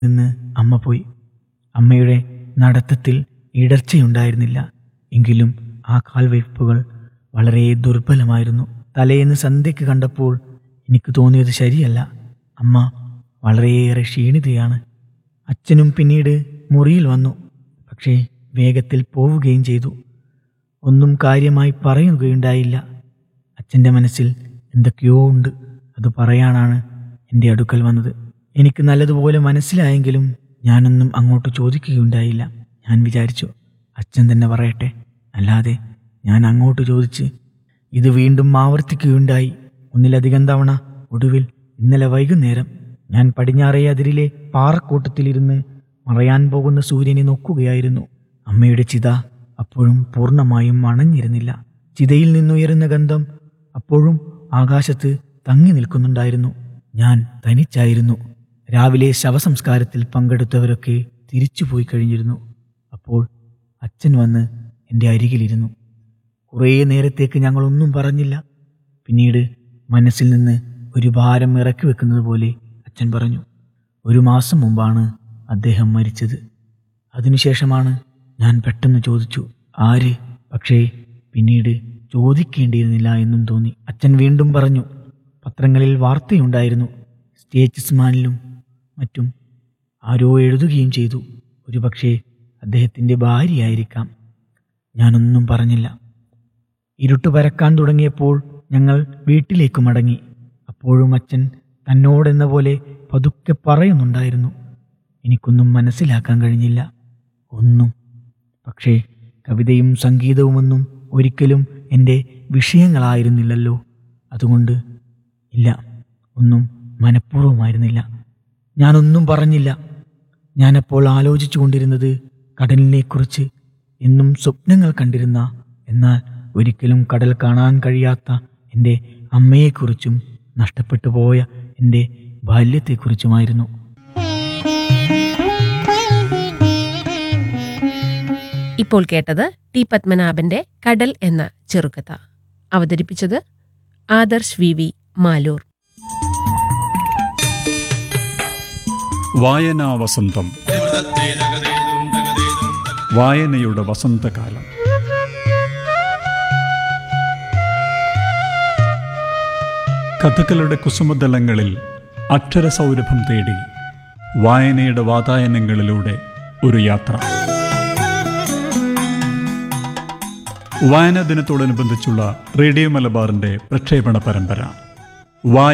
നിന്ന് അമ്മ പോയി അമ്മയുടെ നടത്തത്തിൽ ഇടർച്ചയുണ്ടായിരുന്നില്ല എങ്കിലും ആ കാൽവയ്പ്പുകൾ വളരെ ദുർബലമായിരുന്നു തലേന്ന് സന്ധ്യയ്ക്ക് കണ്ടപ്പോൾ എനിക്ക് തോന്നിയത് ശരിയല്ല അമ്മ വളരെയേറെ ക്ഷീണിതയാണ് അച്ഛനും പിന്നീട് മുറിയിൽ വന്നു പക്ഷേ വേഗത്തിൽ പോവുകയും ചെയ്തു ഒന്നും കാര്യമായി പറയുകയുണ്ടായില്ല അച്ഛൻ്റെ മനസ്സിൽ എന്തൊക്കെയോ ഉണ്ട് അത് പറയാനാണ് എൻ്റെ അടുക്കൽ വന്നത് എനിക്ക് നല്ലതുപോലെ മനസ്സിലായെങ്കിലും ഞാനൊന്നും അങ്ങോട്ട് ചോദിക്കുകയുണ്ടായില്ല ഞാൻ വിചാരിച്ചു അച്ഛൻ തന്നെ പറയട്ടെ അല്ലാതെ ഞാൻ അങ്ങോട്ട് ചോദിച്ച് ഇത് വീണ്ടും ആവർത്തിക്കുകയുണ്ടായി ഒന്നിലധികം തവണ ഒടുവിൽ ഇന്നലെ വൈകുന്നേരം ഞാൻ പടിഞ്ഞാറേ അതിരിലെ പാറക്കൂട്ടത്തിലിരുന്ന് മറയാൻ പോകുന്ന സൂര്യനെ നോക്കുകയായിരുന്നു അമ്മയുടെ ചിത അപ്പോഴും പൂർണ്ണമായും അണഞ്ഞിരുന്നില്ല ചിതയിൽ നിന്നുയരുന്ന ഗന്ധം അപ്പോഴും ആകാശത്ത് തങ്ങി നിൽക്കുന്നുണ്ടായിരുന്നു ഞാൻ തനിച്ചായിരുന്നു രാവിലെ ശവസംസ്കാരത്തിൽ പങ്കെടുത്തവരൊക്കെ തിരിച്ചുപോയി കഴിഞ്ഞിരുന്നു അപ്പോൾ അച്ഛൻ വന്ന് എൻ്റെ അരികിലിരുന്നു കുറേ നേരത്തേക്ക് ഞങ്ങളൊന്നും പറഞ്ഞില്ല പിന്നീട് മനസ്സിൽ നിന്ന് ഒരു ഭാരം ഇറക്കി വെക്കുന്നത് പോലെ അച്ഛൻ പറഞ്ഞു ഒരു മാസം മുമ്പാണ് അദ്ദേഹം മരിച്ചത് അതിനുശേഷമാണ് ഞാൻ പെട്ടെന്ന് ചോദിച്ചു ആര് പക്ഷേ പിന്നീട് ചോദിക്കേണ്ടിയിരുന്നില്ല എന്നും തോന്നി അച്ഛൻ വീണ്ടും പറഞ്ഞു പത്രങ്ങളിൽ വാർത്തയുണ്ടായിരുന്നു സ്റ്റേറ്റ്സ്മാനിലും മറ്റും ആരോ എഴുതുകയും ചെയ്തു ഒരുപക്ഷേ അദ്ദേഹത്തിൻ്റെ ഭാര്യയായിരിക്കാം ഞാനൊന്നും പറഞ്ഞില്ല ഇരുട്ട് പരക്കാൻ തുടങ്ങിയപ്പോൾ ഞങ്ങൾ വീട്ടിലേക്ക് മടങ്ങി അപ്പോഴും അച്ഛൻ തന്നോടെന്ന പോലെ പതുക്കെ പറയുന്നുണ്ടായിരുന്നു എനിക്കൊന്നും മനസ്സിലാക്കാൻ കഴിഞ്ഞില്ല ഒന്നും പക്ഷേ കവിതയും സംഗീതവുമൊന്നും ഒരിക്കലും എൻ്റെ വിഷയങ്ങളായിരുന്നില്ലല്ലോ അതുകൊണ്ട് ഇല്ല ഒന്നും മനഃപൂർവ്വമായിരുന്നില്ല ഞാനൊന്നും പറഞ്ഞില്ല ഞാനപ്പോൾ ആലോചിച്ചു കൊണ്ടിരുന്നത് കടലിനെക്കുറിച്ച് എന്നും സ്വപ്നങ്ങൾ കണ്ടിരുന്ന എന്നാൽ ഒരിക്കലും കടൽ കാണാൻ കഴിയാത്ത എൻ്റെ അമ്മയെക്കുറിച്ചും നഷ്ടപ്പെട്ടു പോയ എൻ്റെ ബാല്യത്തെക്കുറിച്ചുമായിരുന്നു ഇപ്പോൾ കേട്ടത് ടി പത്മനാഭന്റെ കടൽ എന്ന ചെറുകഥ അവതരിപ്പിച്ചത് ആദർശ് വി വി മാലൂർ വായനാ വസന്തം വായനയുടെ വസന്തകാലം കഥകളുടെ കുസുമതലങ്ങളിൽ അക്ഷരസൗരഭം തേടി വായനയുടെ വാതായനങ്ങളിലൂടെ ഒരു യാത്ര വായനാ ദിനത്തോടനുബന്ധിച്ചുള്ള റേഡിയോ മലബാറിന്റെ പ്രക്ഷേപണ പരമ്പര വായ